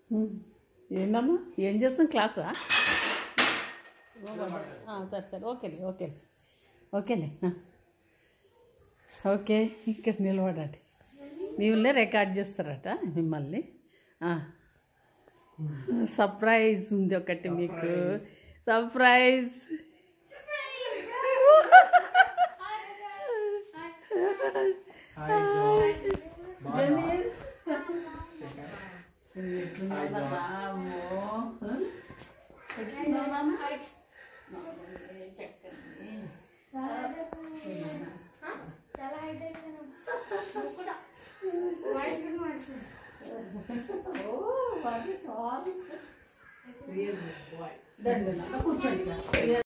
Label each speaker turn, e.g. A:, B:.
A: ఉమ్. ఏందమ్మా ఏం చేస్తాం క్లాసా ఆ, సరే సరే ఓకేలే ఓకేలే ఓకేలే ఆ. ఓకే ఇక్కడ నిలబడండి మీ ఊళ్ళో రికార్డ్ చేస్తారట మిమ్మల్ని ఆ. సర్ప్రైజ్ ఉంది ఒకటి మీకు సర్ప్రైజ్ గణేష్ ఎట్లున్నావా? అమ్మో. ఎట్లున్నావమ్మా? చక్కని.
B: చాలా హైట్ అయిపోయినాం నువ్వు కూడా వాయిస్ కూడా మార్చుకో
A: oh, what a tall. Really, boy. దండ కూర్చోండి ఇక.